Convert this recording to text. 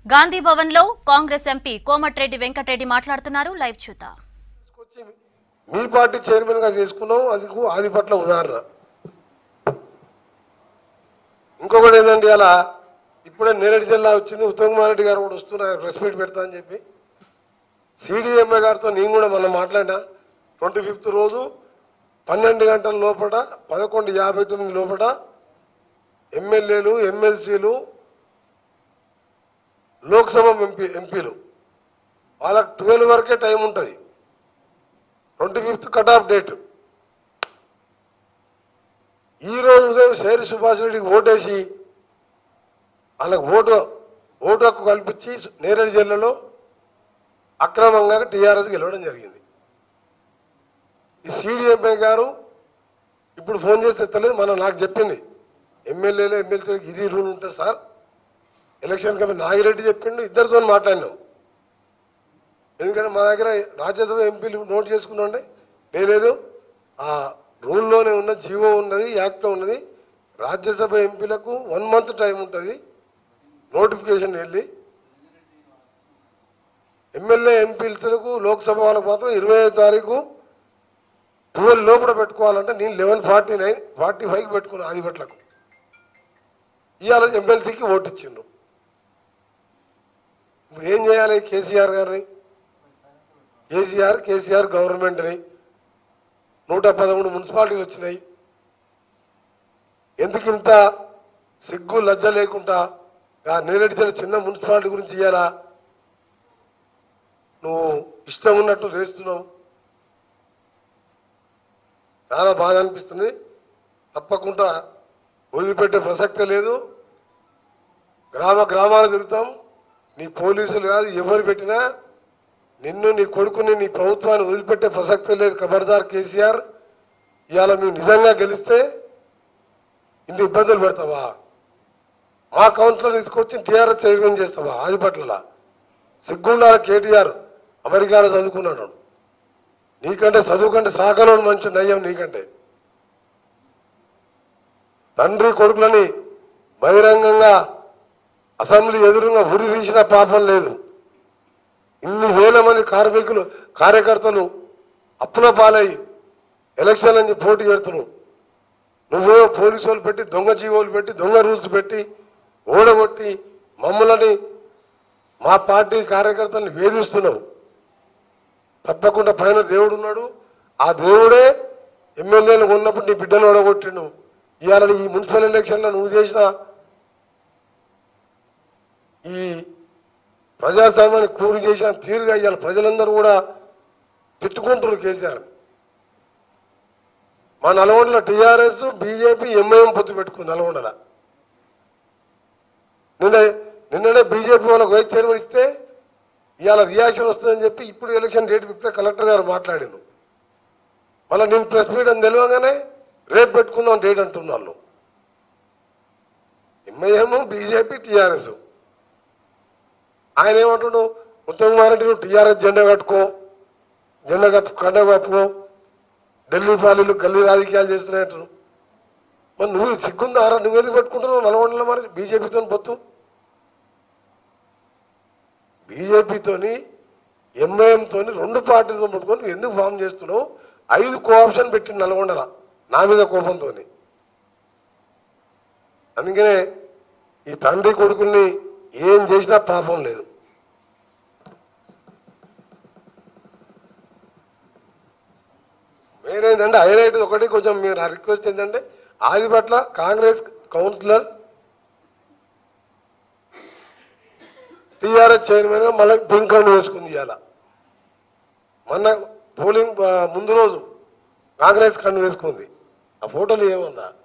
గాంధీ భవన్ లో కాంగ్రెస్ ఎంపీ కోమటిరెడ్డి వెంకటరెడ్డి మాట్లాడుతున్నారు లైవ్ చూద్దాం తీసుకొచ్చి మీ పార్టీ చైర్మన్ గా చేసుకున్నాం అది కు- అది పట్ల ఉదాహరణ ఇంకొకటి ఏంటంటే అలా ఇప్పుడే నేరేడు జిల్లా వచ్చింది ఉత్తమ్ కుమార్ రెడ్డి గారు కూడా వస్తున్నారు ప్రెస్ మీట్ పెడతా అని చెప్పి సిడిఎంఏ గారితో నేను కూడా మనం మాట్లాడినా ట్వంటీ ఫిఫ్త్ రోజు పన్నెండు గంటల లోపల పదకొండు యాభై తొమ్మిది లోపల ఎమ్మెల్యేలు ఎమ్మెల్సీలు లోక్సభ ఎంపీ ఎంపీలు వాళ్ళకి ట్వెల్వ్ వరకే టైం ఉంటుంది twenty fifth cut off date ఈ రోజు ఉదయం శేరి సుభాష్ రెడ్డికి ఓటేసి వాళ్ళకి ఓటు ఓటు హక్కు కల్పించి నేరేడు జిల్లాలో అక్రమంగా టీఆర్ఎస్ గెలవడం జరిగింది ఈ సిడిఎంఐ గారు ఇప్పుడు ఫోన్ చేస్తే ఎత్తలేదు మనం నాకు చెప్పింది ఎమ్మెల్యేలు ఎమ్మెల్సీలకు ఇది రూల్ ఉంటుంది సార్ ఎలక్షన్ కమిటీ నాగిరెడ్డి చెప్పిండు ఇద్దరితో మాట్లాడినాం ఎందుకంటే మా దగ్గర రాజ్యసభ ఎంపీలు నోట్ చేసుకున్నాండి లేదు ఆ రూల్లోనే ఉన్న జీవో ఉన్నది యాక్ట్లో ఉన్నది రాజ్యసభ ఎంపీలకు వన్ మంత్ టైం ఉంటుంది నోటిఫికేషన్ వెళ్ళి ఎమ్మెల్యే ఎంపీలకు లోక్సభ వాళ్ళకు మాత్రం ఇరవై ఐదు తారీఖు ట్వెల్వ్ లోపల పెట్టుకోవాలంటే నేను లెవెన్ ఫార్టీ నైన్ ఫార్టీ ఫైవ్కి పెట్టుకున్నాను ఆదిపట్లకు ఇవాళ ఎమ్మెల్సీకి ఓటు ఇచ్చిండ్రు ఇప్పుడు ఏం చేయాలి కేసీఆర్ గారిని కేసీఆర్ కేసీఆర్ గవర్నమెంట్ని నూట పదమూడు మున్సిపాలిటీలు వచ్చినాయి ఎందుకు ఇంత సిగ్గు లజ్జ లేకుండా ఆ నేరేడు జిల్లా చిన్న మున్సిపాలిటీ గురించి ఇయ్యాలా నువ్వు ఇష్టం ఉన్నట్టు చేస్తున్నావు చాలా బాధ అనిపిస్తుంది తప్పకుండా వదిలిపెట్టే ప్రసక్తే లేదు గ్రామ గ్రామాలు తిరుగుతాం నీ పోలీసులు కాదు ఎవరు పెట్టినా నిన్ను నీ కొడుకుని నీ ప్రభుత్వాన్ని వదిలిపెట్టే ప్రసక్తే లేదు ఖబర్దార్ కేసీఆర్ ఇవాళ నువ్వు నిజంగా గెలిస్తే ఇన్ని ఇబ్బందులు పెడతావా మా కౌన్సిలర్ తీసుకొచ్చి టీఆర్ఎస్ చైర్మన్ చేస్తావా ఆదిపట్ల సిగ్గుండాల కేటీఆర్ అమెరికాలో చదువుకున్నాడు నీకంటే చదువుకంటే సాకలోని మంచి నయ్యం నీకంటే తండ్రి కొడుకులని బహిరంగంగా అసెంబ్లీ ఎదురుగా ఉరి తీసిన పాపం లేదు ఇన్ని వేల మంది కార్మికులు కార్యకర్తలు అప్పుల పాలై ఎలక్షన్ అని పోటీ పెడుతున్నావు నువ్వే పోలీసు వాళ్ళు పెట్టి దొంగ జీవోలు పెట్టి దొంగ రూల్స్ పెట్టి ఓడగొట్టి మమ్మల్ని మా పార్టీ కార్యకర్తల్ని వేధిస్తున్నావు తప్పకుండా పైన దేవుడు ఉన్నాడు ఆ దేవుడే ఎమ్మెల్యేలు ఉన్నప్పుడు నీ బిడ్డను ఓడగొట్టిండు ఇవాళ ఈ మున్సిపల్ ఎలక్షన్లో నువ్వు చేసిన ఈ ప్రజాస్వామ్యాన్ని కూలి చేసిన తీరుగా ఇవాళ ప్రజలందరూ కూడా తిట్టుకుంటున్నారు కేసీఆర్ మా నల్గొండలో టీఆర్ఎస్ బీజేపీ ఎంఐఎం పొత్తు పెట్టుకుంది నల్గొండల నిన్న నిన్ననే బీజేపీ వాళ్ళకు వైస్ చైర్మన్ ఇస్తే ఇవాళ రియాక్షన్ వస్తుందని చెప్పి ఇప్పుడు ఎలక్షన్ డేట్ ఇప్పుడే కలెక్టర్ గారు మాట్లాడిండు మళ్ళీ నేను ప్రెస్ మీట్ అని తెలియగానే రేపు పెట్టుకుందాం డేట్ అంటున్నాను ఎంఐఎం బీజేపీ టీఆర్ఎస్ ఆయన ఏమంటున్నాడు ఉత్తమ్ కుమార్ రెడ్డి నువ్వు టీఆర్ఎస్ జెండా కట్టుకో జెండా కప్పు కండ కప్పుకో ఢిల్లీ పాలీలు గల్లీ రాజకీయాలు చేస్తున్నట్టు మరి నువ్వు సిగ్గుందారా నువ్వు ఎందుకు పెట్టుకుంటున్నావు నల్గొండలో మరి బీజేపీతో పొత్తు బీజేపీతోని ఎంఐఎంతోని రెండు పార్టీలతో పట్టుకొని నువ్వు ఎందుకు ఫామ్ చేస్తున్నావు ఐదు కోఆప్షన్ పెట్టింది నల్గొండల నా మీద కోపంతో అందుకనే ఈ తండ్రి కొడుకుల్ని ఏం చేసినా పాపం లేదు వేరేంటంటే హైలైట్ ఒకటి కొంచెం మీరు నా రిక్వెస్ట్ ఏంటంటే Adipatla Congress councillor TRS chairman మళ్ళీ పింక్ కార్డు వేసుకుంది ఇవాళ మొన్న పోలింగ్ ఆ, ముందు రోజు కాంగ్రెస్ కండు వేసుకుంది ఆ ఫోటోలు ఏమన్నా